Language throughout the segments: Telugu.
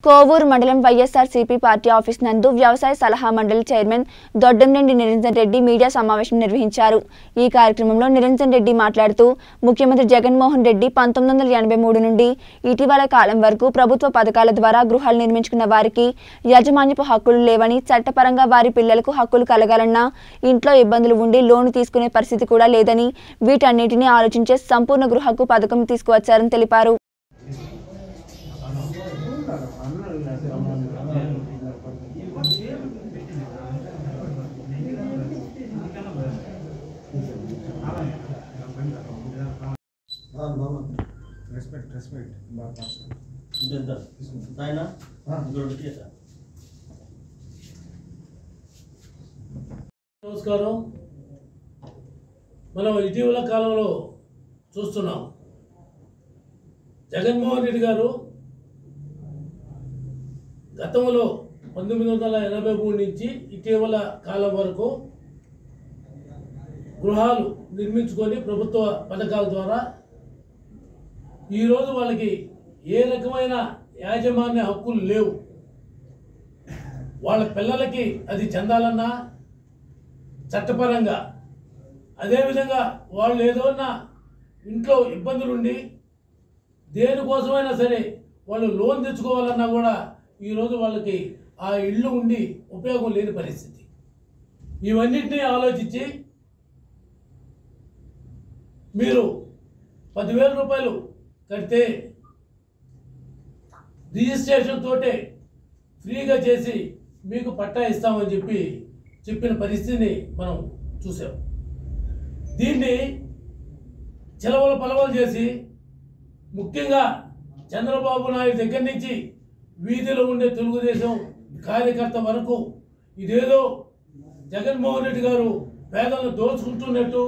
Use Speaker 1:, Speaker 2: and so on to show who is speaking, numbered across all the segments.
Speaker 1: కోవూరు మండలం వైఎస్ఆర్సీపీ పార్టీ ఆఫీస్ నందు వ్యవసాయ సలహా మండలి చైర్మన్ దొడ్డంరెడ్డి నిరంజన్ రెడ్డి మీడియా సమావేశం నిర్వహించారు ఈ కార్యక్రమంలో నిరంజన్ రెడ్డి మాట్లాడుతూ ముఖ్యమంత్రి జగన్మోహన్ రెడ్డి పంతొమ్మిది వందల ఎనభై మూడు నుండి ఇటీవల కాలం వరకు ప్రభుత్వ పథకాల ద్వారా గృహాలు నిర్మించుకున్న వారికి యాజమాన్యపు హక్కులు లేవని చట్టపరంగా వారి పిల్లలకు హక్కులు కలగాలన్నా ఇంట్లో ఇబ్బందులు ఉండి లోను తీసుకునే పరిస్థితి కూడా లేదని వీటన్నిటిని ఆలోచించే సంపూర్ణ గృహ హక్కు పథకం తీసుకువచ్చారని తెలిపారు
Speaker 2: రెస్పెక్ట్ రెస్పెక్ట్ బాగా
Speaker 3: ఇంత ఆయన ఇక్కడ పెట్టేసా
Speaker 4: నమస్కారం మనం ఇటీవల కాలంలో చూస్తున్నాం జగన్మోహన్ రెడ్డి గారు గతంలో పంతొమ్మిది వందల ఎనభై మూడు నుంచి ఇటీవల కాలం వరకు గృహాలు నిర్మించుకొని ప్రభుత్వ పథకాల ద్వారా ఈరోజు వాళ్ళకి ఏ రకమైన యాజమాన్య హక్కులు లేవు వాళ్ళ పిల్లలకి అది చెందాలన్నా చట్టపరంగా అదేవిధంగా వాళ్ళు ఏదోన్నా ఇంట్లో ఇబ్బందులుండి దేనికోసమైనా సరే వాళ్ళు లోన్ తెచ్చుకోవాలన్నా కూడా ఈరోజు వాళ్ళకి ఆ ఇల్లు ఉండి ఉపయోగం లేని పరిస్థితి ఇవన్నిటినీ ఆలోచించి మీరు పదివేల రూపాయలు కడితే రిజిస్ట్రేషన్ తోటే ఫ్రీగా చేసి మీకు పట్టా ఇస్తామని చెప్పి చెప్పిన పరిస్థితిని మనం చూసాం దీన్ని చెలవలు పలవలు చేసి ముఖ్యంగా చంద్రబాబు నాయుడు దగ్గర నుంచి వీధిలో ఉండే తెలుగుదేశం కార్యకర్త వరకు ఇదేదో జగన్మోహన్ రెడ్డి గారు పేదలను దోచుకుంటున్నట్టు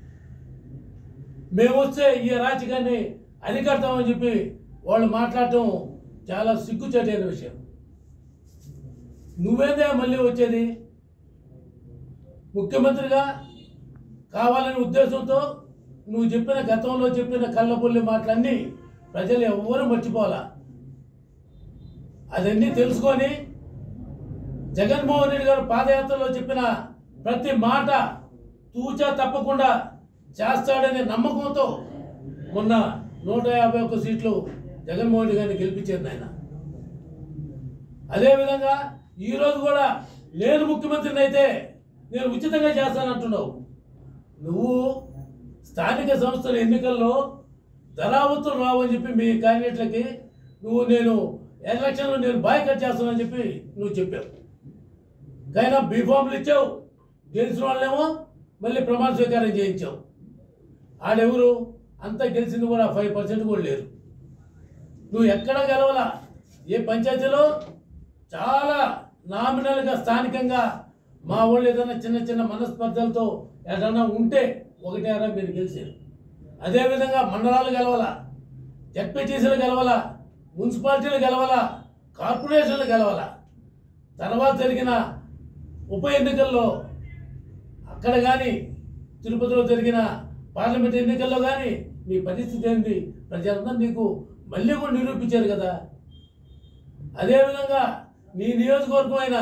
Speaker 4: మేము వస్తే ఈ రాజకీయాన్ని అరికడతామని చెప్పి వాళ్ళు మాట్లాడటం చాలా సిగ్గుచేటైన విషయం నువ్వేదే మళ్ళీ వచ్చేది ముఖ్యమంత్రిగా కావాలనే ఉద్దేశంతో నువ్వు చెప్పిన గతంలో చెప్పిన కళ్ళబొల్లి మాటలన్నీ ప్రజలు ఎవ్వరూ మర్చిపోవాలా అదన్నీ తెలుసుకొని జగన్మోహన్ రెడ్డి గారు పాదయాత్రలో చెప్పిన ప్రతి మాట తూచా తప్పకుండా చేస్తాడనే నమ్మకంతో మొన్న నూట యాభై ఒక్క సీట్లు జగన్మోహన్ రెడ్డి గారిని గెలిపించారు ఆయన అదేవిధంగా ఈరోజు కూడా నేను ముఖ్యమంత్రిని అయితే నేను ఉచితంగా చేస్తానంటున్నావు నువ్వు స్థానిక సంస్థల ఎన్నికల్లో ధరావతులు రావని చెప్పి మీ క్యాండిడేట్లకి నువ్వు నేను ఎలక్షన్లో నేను బాయ్కట్ చేస్తానని చెప్పి నువ్వు చెప్పావు కైనా బీఫామ్లు ఇచ్చావు గెలిచిన వాళ్ళేమో మళ్ళీ ప్రమాణ స్వీకారం చేయించావు ఆడెవరు అంతా గెలిచింది కూడా ఫైవ్ పర్సెంట్ కూడా లేరు నువ్వు ఎక్కడ గెలవలా ఏ పంచాయతీలో చాలా నామినల్గా స్థానికంగా మా వాళ్ళు ఏదైనా చిన్న చిన్న మనస్పర్ధలతో ఏదైనా ఉంటే ఒకటి అరా మీరు గెలిచారు అదేవిధంగా మండలాలు గెలవాలా జడ్పీటీసీలు గెలవాలా మున్సిపాలిటీలు గెలవాలా కార్పొరేషన్లు గెలవాలా తర్వాత జరిగిన ఉప ఎన్నికల్లో అక్కడ కానీ తిరుపతిలో జరిగిన పార్లమెంట్ ఎన్నికల్లో కానీ మీ పరిస్థితి ఏంది ప్రజలందరూ నీకు మళ్ళీ కూడా నిరూపించారు కదా అదేవిధంగా నీ నియోజకవర్గం అయిన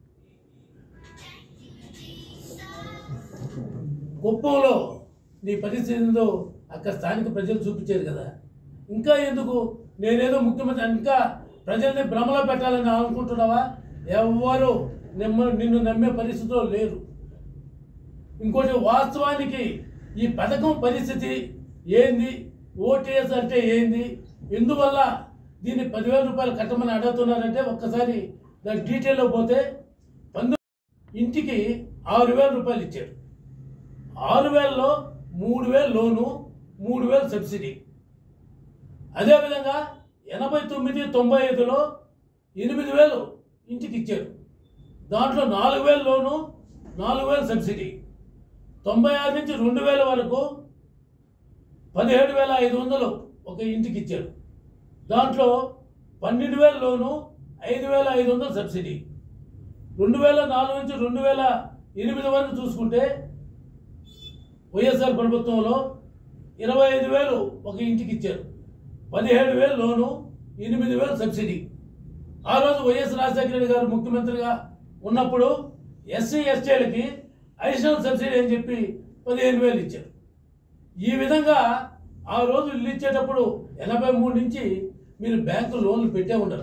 Speaker 4: కుప్పంలో నీ పరిస్థితి ఏందో అక్కడ స్థానిక ప్రజలు చూపించారు కదా ఇంకా ఎందుకు నేనేదో ముఖ్యమంత్రి ఇంకా ప్రజల్ని భ్రమలో పెట్టాలని అనుకుంటున్నావా ఎవ్వరు నిమ్మ నిన్ను నమ్మే పరిస్థితిలో లేరు ఇంకోటి వాస్తవానికి ఈ పథకం పరిస్థితి ఏంది ఓటీఎస్ అంటే ఏంది ఎందువల్ల దీన్ని పదివేల రూపాయలు కట్టమని అడుగుతున్నారంటే ఒక్కసారి దాని డీటెయిల్లో పోతే పంతొమ్మిది ఇంటికి ఆరు వేల రూపాయలు ఇచ్చారు ఆరు వేలలో మూడు వేలు లోను మూడు వేలు సబ్సిడీ అదేవిధంగా ఎనభై తొమ్మిది తొంభై ఐదులో ఎనిమిది వేలు ఇంటికి ఇచ్చారు దాంట్లో నాలుగు వేలు లోను నాలుగు వేలు సబ్సిడీ తొంభై ఆరు నుంచి రెండు వేల వరకు పదిహేడు వేల ఐదు వందలు ఒక ఇంటికి ఇచ్చారు దాంట్లో పన్నెండు వేల లోను ఐదు వేల ఐదు వందలు సబ్సిడీ రెండు వేల నాలుగు నుంచి రెండు వేల ఎనిమిది వరకు చూసుకుంటే వైఎస్ఆర్ ప్రభుత్వంలో ఇరవై ఐదు వేలు ఒక ఇంటికి ఇచ్చారు పదిహేడు వేలు లోను ఎనిమిది వేలు సబ్సిడీ ఆ రోజు వైఎస్ రాజశేఖర రెడ్డి గారు ముఖ్యమంత్రిగా ఉన్నప్పుడు ఎస్సీ ఎస్టీలకి అడిషనల్ సబ్సిడీ అని చెప్పి పదిహేను వేలు ఇచ్చారు ఈ విధంగా ఆ రోజు ఇల్లు ఇచ్చేటప్పుడు ఎనభై మూడు నుంచి మీరు బ్యాంకు లోన్లు పెట్టే ఉండరు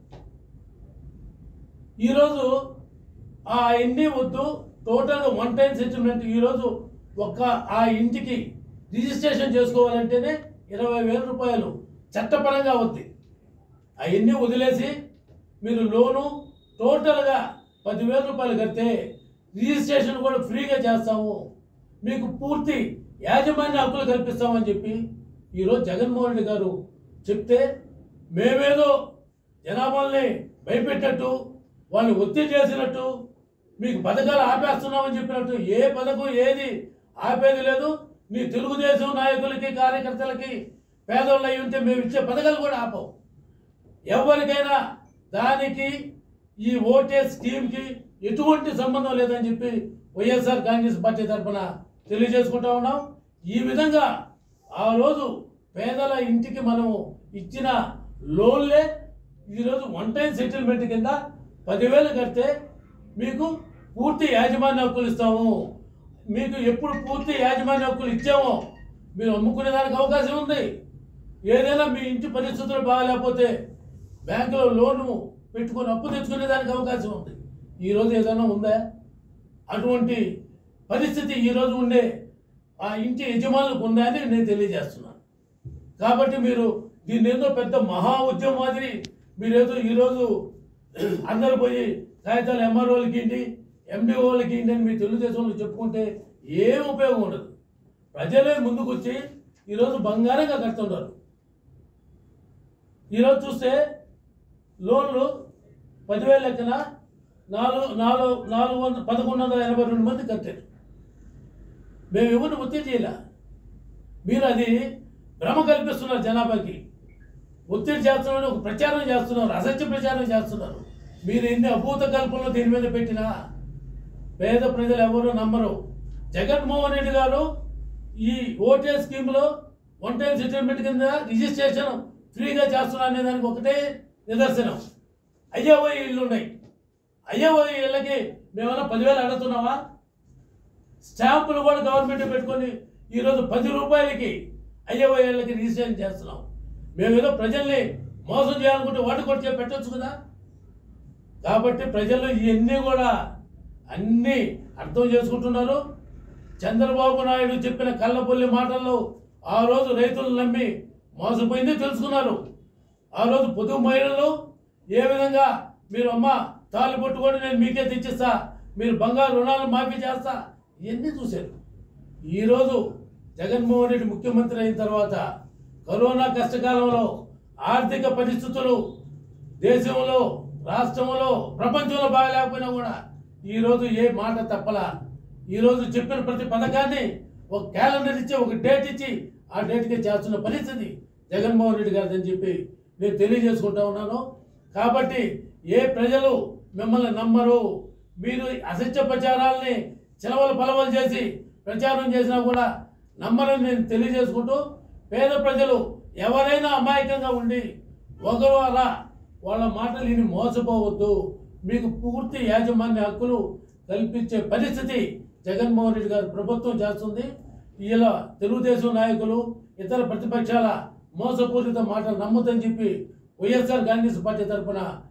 Speaker 4: ఈరోజు ఆ ఇంటి వద్దు టోటల్గా వన్ టైం సెటిల్మెంట్ ఈరోజు ఒక్క ఆ ఇంటికి రిజిస్ట్రేషన్ చేసుకోవాలంటేనే ఇరవై వేల రూపాయలు చట్టపరంగా అవుద్ది అవన్నీ వదిలేసి మీరు లోను టోటల్గా పదివేల రూపాయలు కడితే రిజిస్ట్రేషన్ కూడా ఫ్రీగా చేస్తాము మీకు పూర్తి యాజమాన్య హక్కులు కల్పిస్తామని చెప్పి ఈరోజు జగన్మోహన్ రెడ్డి గారు చెప్తే మేమేదో జనాభాల్ని భయపెట్టినట్టు వాళ్ళని ఒత్తిడి చేసినట్టు మీకు పథకాలు ఆపేస్తున్నామని చెప్పినట్టు ఏ పథకం ఏది ఆపేది లేదు నీ తెలుగుదేశం నాయకులకి కార్యకర్తలకి పేదోళ్ళు అయి ఉంటే మేము ఇచ్చే పథకాలు కూడా ఆపవు ఎవరికైనా దానికి ఈ ఓటే స్కీమ్కి ఎటువంటి సంబంధం లేదని చెప్పి వైఎస్ఆర్ కాంగ్రెస్ పార్టీ తరఫున తెలియజేసుకుంటా ఉన్నాం ఈ విధంగా ఆ రోజు పేదల ఇంటికి మనము ఇచ్చిన లోన్లే ఈరోజు వన్ టైం సెటిల్మెంట్ కింద పదివేలు కడితే మీకు పూర్తి యాజమాన్య హక్కులు ఇస్తాము మీకు ఎప్పుడు పూర్తి యాజమాన్య హక్కులు ఇచ్చామో మీరు అమ్ముకునే దానికి అవకాశం ఉంది ఏదైనా మీ ఇంటి పరిస్థితులు బాగాలేకపోతే బ్యాంకులో లోను పెట్టుకొని అప్పు తెచ్చుకునే దానికి అవకాశం ఉంది ఈరోజు ఏదైనా ఉందా అటువంటి పరిస్థితి ఈరోజు ఉండే ఆ ఇంటి యజమానులకు ఉందా అని నేను తెలియజేస్తున్నాను కాబట్టి మీరు దీన్ని ఏదో పెద్ద మహా ఉద్యమం మాదిరి మీరేదో ఈరోజు అందరు పోయి కాగితాలు ఎంఆర్ఓలకి ఇంటి ఎండిఓలకి ఇంటి అని మీ తెలుగుదేశంలో చెప్పుకుంటే ఏం ఉపయోగం ఉండదు ప్రజలే ముందుకు వచ్చి ఈరోజు బంగారంగా కడుతున్నారు ఈరోజు చూస్తే లోన్లు పదివేల లెక్కన నాలుగు నాలుగు నాలుగు వందల పదకొండు వందల ఎనభై రెండు మంది కట్టారు మేము ఎవరిని ఒత్తిడి చేయలే మీరు అది భ్రమ కల్పిస్తున్నారు జనాభాకి ఒత్తిడి చేస్తున్నారు ఒక ప్రచారం చేస్తున్నారు అసత్య ప్రచారం చేస్తున్నారు మీరు ఎన్ని అభూత కల్పనలు దీని మీద పెట్టినా పేద ప్రజలు ఎవరు నమ్మరు జగన్మోహన్ రెడ్డి గారు ఈ ఓటే స్కీమ్లో వన్ టైం సెటిల్మెంట్ కింద రిజిస్ట్రేషన్ ఫ్రీగా చేస్తున్నా అనే దానికి ఒకటే నిదర్శనం అయ్యవో ఇల్లు ఉన్నాయి అయ్యవో ఇళ్ళకి మేమన్నా పదివేలు అడుగుతున్నావా స్టాంపులు కూడా గవర్నమెంట్ పెట్టుకొని ఈరోజు పది రూపాయలకి అయ్యవో ఇళ్ళకి రిజిస్ట్రేషన్ చేస్తున్నాం మేము ఏదో ప్రజల్ని మోసం చేయాలనుకుంటే వాటి కొట్టి పెట్టొచ్చు కదా కాబట్టి ప్రజలు ఇవన్నీ కూడా అన్నీ అర్థం చేసుకుంటున్నారు చంద్రబాబు నాయుడు చెప్పిన కళ్ళపల్లి మాటల్లో ఆ రోజు రైతులు నమ్మి మోసపోయింది తెలుసుకున్నారు ఆ రోజు పొదుపు మహిళలు ఏ విధంగా మీరు అమ్మ తాళి పట్టుకొని నేను మీకే తెచ్చిస్తా మీరు బంగారు రుణాలు మాఫీ చేస్తా ఇవన్నీ చూశారు ఈరోజు జగన్మోహన్ రెడ్డి ముఖ్యమంత్రి అయిన తర్వాత కరోనా కష్టకాలంలో ఆర్థిక పరిస్థితులు దేశంలో రాష్ట్రంలో ప్రపంచంలో బాగలేకపోయినా కూడా ఈరోజు ఏ మాట తప్పలా ఈరోజు చెప్పిన ప్రతి పథకాన్ని ఒక క్యాలెండర్ ఇచ్చి ఒక డేట్ ఇచ్చి ఆ డేట్కి చేస్తున్న పరిస్థితి జగన్మోహన్ రెడ్డి గారిది అని చెప్పి నేను తెలియజేసుకుంటా ఉన్నాను కాబట్టి ఏ ప్రజలు మిమ్మల్ని నమ్మరు మీరు అసత్య ప్రచారాల్ని చిలవలు పలవలు చేసి ప్రచారం చేసినా కూడా నమ్మరని నేను తెలియజేసుకుంటూ పేద ప్రజలు ఎవరైనా అమాయకంగా ఉండి ఒకరు అలా వాళ్ళ మాటలు విని మోసపోవద్దు మీకు పూర్తి యాజమాన్య హక్కులు కల్పించే పరిస్థితి జగన్మోహన్ రెడ్డి గారి ప్రభుత్వం చేస్తుంది ఇలా తెలుగుదేశం నాయకులు ఇతర ప్రతిపక్షాల మోసపూరిత మాటలు నమ్మొద్దని చెప్పి వైఎస్ఆర్ కాంగ్రెస్ పార్టీ తరఫున